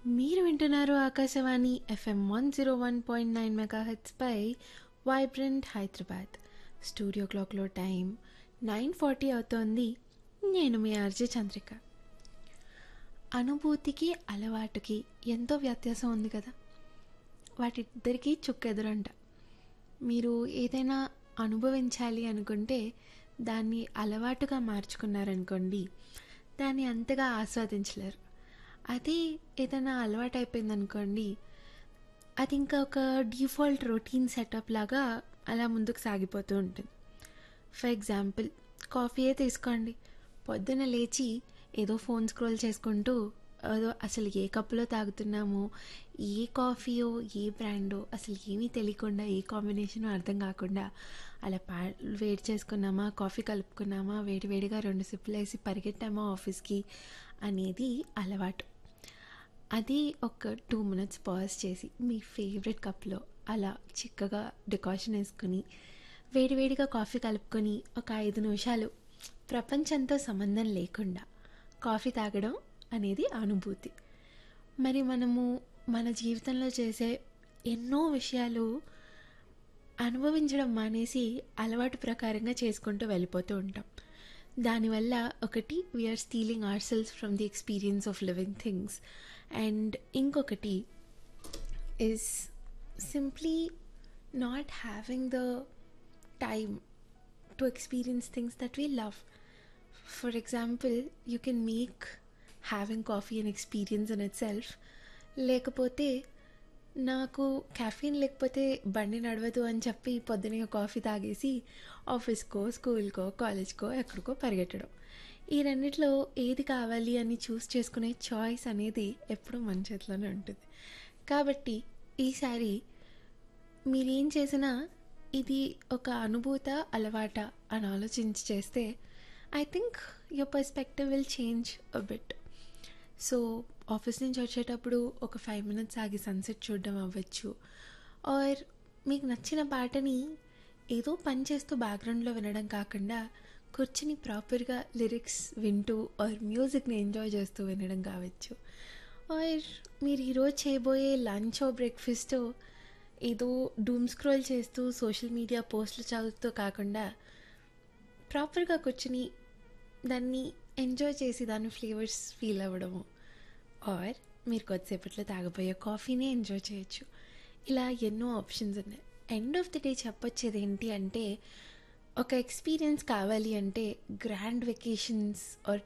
మీరు వింటున్నారు Akashvani F M one zero one point nine మెగాహెట్స్పై వైబ్రెంట్ హైదరాబాద్ స్టూడియో క్లాక్లో టైం నైన్ ఫార్టీ అవుతోంది నేను మీ ఆర్జే చంద్రిక అనుభూతికి అలవాటుకి ఎంతో వ్యత్యాసం ఉంది కదా వాటిద్దరికీ చుక్కెదురంట మీరు ఏదైనా అనుభవించాలి అనుకుంటే దాన్ని అలవాటుగా మార్చుకున్నారనుకోండి దాన్ని అంతగా ఆస్వాదించలేరు అది ఏదైనా అలవాటు అయిపోయింది అనుకోండి అది ఇంకా ఒక డిఫాల్ట్ రొటీన్ సెటప్ లాగా అలా ముందుకు సాగిపోతూ ఉంటుంది ఫర్ ఎగ్జాంపుల్ కాఫీయే తీసుకోండి పొద్దున లేచి ఏదో ఫోన్ స్క్రోల్ చేసుకుంటూ ఏదో అసలు ఏ కప్పులో తాగుతున్నామో ఏ కాఫీయో ఏ బ్రాండో అసలు ఏమీ తెలియకుండా ఏ కాంబినేషనో అర్థం కాకుండా అలా పా వేడి చేసుకున్నామా కాఫీ కలుపుకున్నామా వేడి వేడిగా రెండు సిప్పులు వేసి పరిగెట్టామా ఆఫీస్కి అనేది అలవాటు అది ఒక టూ మినిట్స్ పాజ్ చేసి మీ ఫేవరెట్ కప్లో అలా చిక్కగా డికాషన్ వేసుకుని వేడివేడిగా కాఫీ కలుపుకొని ఒక ఐదు నిమిషాలు ప్రపంచంతో సంబంధం లేకుండా కాఫీ తాగడం అనేది అనుభూతి మరి మనము మన జీవితంలో చేసే ఎన్నో విషయాలు అనుభవించడం మానేసి అలవాటు ప్రకారంగా చేసుకుంటూ వెళ్ళిపోతూ ఉంటాం దానివల్ల ఒకటి we are stealing our selves from the experience of living things and ఇంకొకటి is simply not having the time to experience things that we love. For example, you can make having coffee an experience in itself. లేకపోతే నాకు caffeine లేకపోతే బండి నడవదు అని చెప్పి పొద్దునే coffee తాగేసి ఆఫీస్కో స్కూల్కో కాలేజ్కో ఎక్కడికో పరిగెట్టడం ఈ రెండిట్లో ఏది కావాలి అని చూస్ చేసుకునే చాయిస్ అనేది ఎప్పుడూ మన చేతిలోనే ఉంటుంది కాబట్టి ఈసారి మీరేం చేసినా ఇది ఒక అనుభూత అలవాట అని ఆలోచించి చేస్తే I think your perspective will change a bit so office నుంచి వచ్చేటప్పుడు ఒక ఫైవ్ మినిట్స్ ఆగి సన్సెట్ చూడడం అవ్వచ్చు ఆర్ మీకు నచ్చిన పాటని ఏదో పని చేస్తూ బ్యాక్గ్రౌండ్లో వినడం కాకుండా కూర్చుని ప్రాపర్గా లిరిక్స్ వింటూ ఆర్ మ్యూజిక్ని ఎంజాయ్ చేస్తూ వినడం కావచ్చు ఆర్ మీరు ఈరోజు చేయబోయే లంచ్ బ్రేక్ఫాస్ట్ ఏదో డూమ్ స్క్రోల్ చేస్తూ సోషల్ మీడియా పోస్టులు చదువుతూ కాకుండా ప్రాపర్గా కూర్చుని దాన్ని ఎంజాయ్ చేసి దాని ఫ్లేవర్స్ ఫీల్ అవ్వడము ఆర్ మీరు కొద్దిసేపట్లో తాగబోయే కాఫీని ఎంజాయ్ చేయొచ్చు ఇలా ఎన్నో ఆప్షన్స్ ఉన్నాయి ఎండ్ ఆఫ్ ది డే చెప్పొచ్చేది ఏంటి అంటే ఒక ఎక్స్పీరియన్స్ కావాలి అంటే గ్రాండ్ వెకేషన్స్ ఆర్